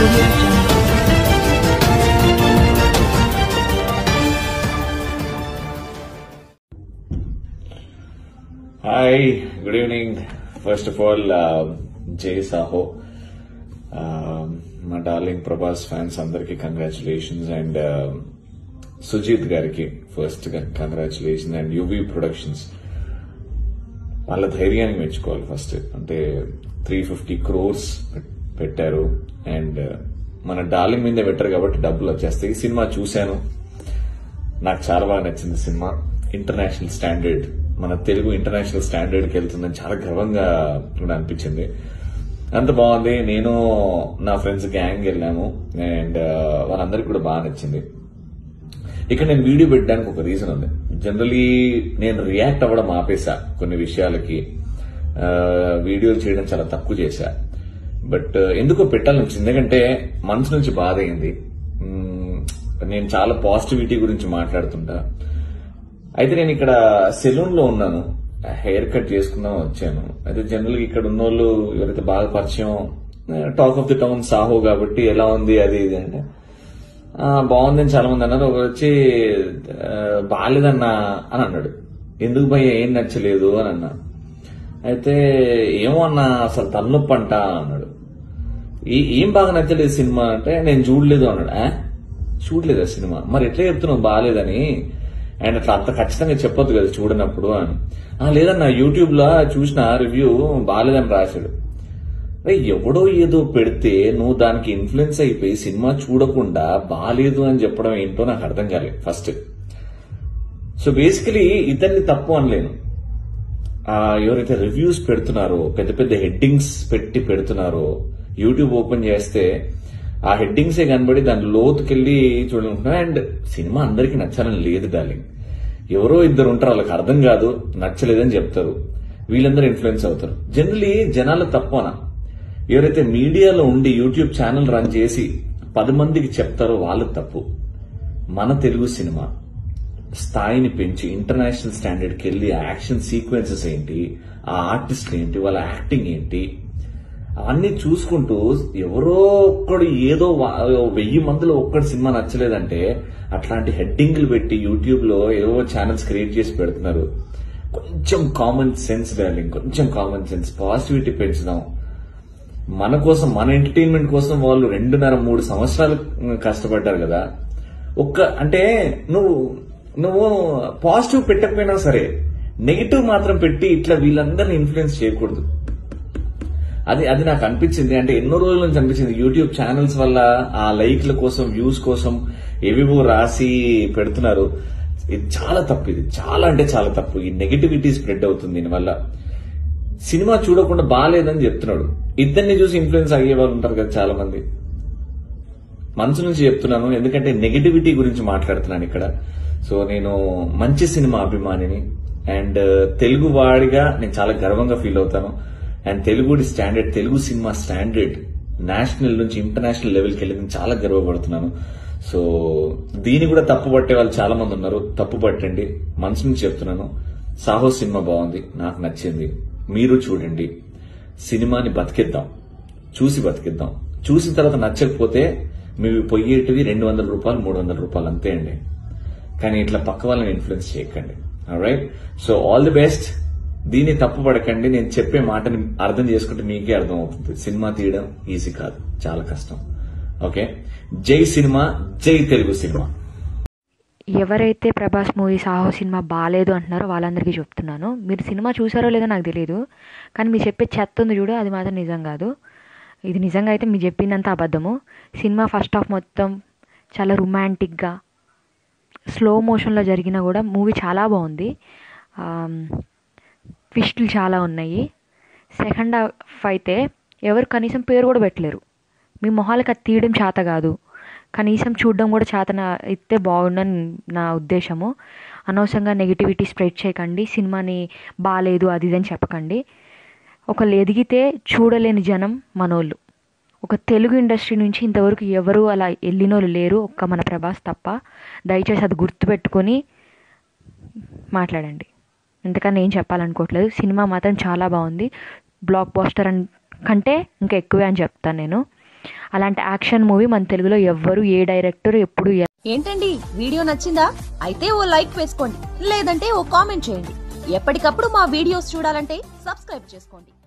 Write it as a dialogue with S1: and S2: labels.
S1: audio jungle.
S2: Hi good evening first of all జై సాహో మా darling Prabhas fans అందరికి congratulations and Sujeeth గారికి ఫస్ట్ గా కంగ్రాచులేషన్స్ అండ్ యువి ప్రొడక్షన్స్ వాళ్ళ ధైర్యాన్ని మెచ్చుకోవాలి ఫస్ట్ అంటే త్రీ ఫిఫ్టీ క్రోర్స్ పెట్టారు అండ్ మన డార్లింగ్ మీదే పెట్టారు కాబట్టి డబ్బులు వచ్చేస్తాయి ఈ సినిమా చూశాను నాకు చాలా బాగా నచ్చింది సినిమా ఇంటర్నేషనల్ స్టాండర్డ్ మన తెలుగు ఇంటర్నేషనల్ స్టాండర్డ్ కి వెళ్తుందని చాలా గర్వంగా కూడా అనిపించింది అంత బాగుంది నేను నా ఫ్రెండ్స్ గ్యాంగ్ వెళ్ళాము అండ్ వాళ్ళందరికీ కూడా బాగా నచ్చింది ఇక్కడ నేను వీడియో పెట్టడానికి ఒక రీజన్ ఉంది జనరలీ నేను రియాక్ట్ అవ్వడం ఆపేసా కొన్ని విషయాలకి ఆ, వీడియోలు చేయడం చాలా తక్కువ చేశా బట్ ఎందుకో పెట్టాలనిపించింది ఎందుకంటే మనసు నుంచి బాధ అయింది మ్మ్, నేను చాలా పాజిటివిటీ గురించి మాట్లాడుతుంటా అయితే నేను ఇక్కడ సెలూన్ లో ఉన్నాను హెయిర్ కట్ చేసుకుందాం వచ్చాను అయితే జనరల్ గా ఇక్కడ ఉన్న వాళ్ళు ఎవరైతే బాగా పరిచయం talk of the town Saaho కాబట్టి ఎలా ఉంది అది ఇది అంటే "ఆ, బాగుందని చాలా మంది అన్నారు ఒకరు వచ్చి "ఆ, బాగాలేదన్నా అని అన్నాడు ఎందుకు భయ్య ఏం నచ్చలేదు అని అన్నా అయితే ఏమో అన్నా అసలు తలనొప్పి అంట అన్నాడు "ఏ- ఏం బాగా నచ్చలేదు సినిమా అంటే నేను చూడలేదు అన్నాడు "ఆ? చూడలేదా సినిమా మరి ఎట్లా చెప్తున్నావు బాగాలేదని అండ్ అట్లా అంత ఖచ్చితంగా చెప్పొద్దు కదా చూడనప్పుడు అని "ఆ, లేదన్నా యూట్యూబ్ లో చూసిన రివ్యూ బాగాలేదని రాశాడు అరే ఎవడో ఏదో పెడితే నువ్వు దానికి ఇన్ఫ్లుయెన్స్ అయిపోయి సినిమా చూడకుండా బాగాలేదు అని చెప్పడం ఏంటో నాకు అర్థం కాలేదు ఫస్ట్ సో బేసికలీ ఇతన్ని తప్పు అనలేను ఆ, ఎవరైతే రివ్యూస్ పెడుతున్నారో పెద్ద పెద్ద హెడ్డింగ్స్ పెట్టి పెడుతున్నారో యూట్యూబ్ ఓపెన్ చేస్తే ఆ హెడ్డింగ్సే కనబడి దాని లోతుకెళ్ళి చూడాలనుకుంటున్నా అండ్ సినిమా అందరికీ నచ్చాలని లేదు డార్లింగ్ ఎవరో ఇద్దరు ఉంటారు వాళ్ళకి అర్థం కాదు నచ్చలేదని చెప్తారు వీళ్ళందరూ ఇన్ఫ్లుయెన్స్ అవుతారు జనరలీ జనాల తప్పనా ఎవరైతే మీడియాలో ఉండి యూట్యూబ్ ఛానల్ రన్ చేసి పది మందికి చెప్తారో వాళ్ళకి తప్పు మన తెలుగు సినిమా స్థాయిని పెంచి ఇంటర్నేషనల్ స్టాండర్డ్కి వెళ్ళి ఆ యాక్షన్ సీక్వెన్సెస్ ఏంటి ఆ ఆర్టిస్ట్ ఏంటి వాళ్ళ యాక్టింగ్ ఏంటి అవన్నీ చూసుకుంటూ ఎవరో ఒక్కడు ఏదో వా- వెయ్యి మందిలో ఒక్కడి సినిమా నచ్చలేదంటే అట్లాంటి హెడ్డింగ్లు పెట్టి యూట్యూబ్ లో ఏవో ఛానల్స్ క్రియేట్ చేసి పెడుతున్నారు కొంచెం కామన్ సెన్స్ డార్లింగ్ కొంచెం కామన్ సెన్స్ పాజిటివిటీ పెంచుదాం మన కోసం మన ఎంటర్టైన్మెంట్ కోసం వాళ్ళు రెండున్నర మూడు సంవత్సరాలు కష్టపడ్డారు కదా ఒక్క అంటే నువ్వు నువ్వు పాజిటివ్ పెట్టకపోయినా సరే నెగిటివ్ మాత్రం పెట్టి ఇట్లా వీళ్ళందరినీ ఇన్ఫ్లుయెన్స్ చేయకూడదు అది అది నాకు అనిపించింది అంటే ఎన్నో రోజుల నుంచి అనిపించింది యూట్యూబ్ ఛానల్స్ వల్ల ఆ లైక్ల కోసం వ్యూస్ కోసం ఏవేవో రాసి పెడుతున్నారు ఇది చాలా తప్పు ఇది చాలా అంటే చాలా తప్పు ఈ నెగిటివిటీ స్ప్రెడ్ అవుతుంది దీనివల్ల సినిమా చూడకుండా బాగాలేదని చెప్తున్నాడు ఇద్దరిని చూసి ఇన్ఫ్లుయెన్స్ అయ్యే వాళ్ళు ఉంటారు కదా చాలా మంది మనసు నుంచి చెప్తున్నాను ఎందుకంటే నెగిటివిటీ గురించి మాట్లాడుతున్నాను ఇక్కడ సో నేను మంచి సినిమా అభిమానిని అండ్ తెలుగు వాడిగా నేను చాలా గర్వంగా ఫీల్ అవుతాను అండ్ తెలుగుడి standard Telugu cinema standard national నుంచి ఇంటర్నేషనల్ లెవెల్కి వెళ్ళింది చాలా గర్వపడుతున్నాను సో దీన్ని కూడా తప్పు పట్టే వాళ్ళు చాలా మంది ఉన్నారు తప్పు పట్టండి మనసు నుంచి చెప్తున్నాను సాహో సినిమా బాగుంది నాకు నచ్చింది మీరు చూడండి సినిమాని బతికిద్దాం చూసి బతికిద్దాం చూసిన తర్వాత నచ్చకపోతే మీరు పొయ్యేటివి రెండు వందల రూపాయలు మూడు వందల రూపాయలు అంతే అండి కానీ ఇట్లా పక్క వాళ్ళని ఇన్ఫ్లుయెన్స్ చేయకండి right so all the best దీన్ని తప్పు పడకండి నేను చెప్పే మాటని అర్థం చేసుకుంటే మీకే అర్థం అవుతుంది సినిమా తీయడం ఈజీ కాదు చాలా కష్టం ఓకే జై సినిమా జై తెలుగు సినిమా
S3: ఎవరైతే ప్రభాస్ మూవీ సాహో సినిమా బాగాలేదు అంటున్నారో వాళ్ళందరికీ చెప్తున్నాను మీరు సినిమా చూసారో లేదో నాకు తెలియదు కానీ మీరు చెప్పే చెత్త ఉంది చూడు అది మాత్రం నిజం కాదు ఇది నిజంగా అయితే మీరు చెప్పిందంత అబద్ధము సినిమా ఫస్ట్ హాఫ్ మొత్తం చాలా రొమాంటిక్గా స్లో మోషన్లో జరిగినా కూడా మూవీ చాలా బాగుంది ట్విస్టులు చాలా ఉన్నాయి సెకండ్ హాఫ్ అయితే ఎవరు కనీసం పేరు కూడా పెట్టలేరు మీ మొహాలకి అది తీయడం చేత కాదు కనీసం చూడడం కూడా చేత అయితే బాగుండని నా ఉద్దేశము అనవసరంగా నెగిటివిటీ స్ప్రెడ్ చేయకండి సినిమాని బాగాలేదు అది ఇది అని చెప్పకండి ఒకళ్ళు ఎదిగితే చూడలేని జనం మనోళ్ళు ఒక తెలుగు ఇండస్ట్రీ నుంచి ఇంతవరకు ఎవరు అలా వెళ్ళినోళ్ళు లేరు ఒక్క మన ప్రభాస్ తప్ప దయచేసి అది గుర్తుపెట్టుకొని మాట్లాడండి ఇంతకన్నా ఏం చెప్పాలనుకోవట్లేదు సినిమా మాత్రం చాలా బాగుంది బ్లాక్ బాస్టర్ అని కంటే ఇంకా ఎక్కువే అని చెప్తాను నేను అలాంటి యాక్షన్ మూవీ మన తెలుగులో ఎవ్వరు ఏ డైరెక్టర్ ఎప్పుడు
S1: ఏంటండి వీడియో నచ్చిందా అయితే ఓ లైక్ వేసుకోండి లేదంటే ఓ కామెంట్ చేయండి ఎప్పటికప్పుడు మా వీడియోస్ చూడాలంటే సబ్స్క్రైబ్ చేసుకోండి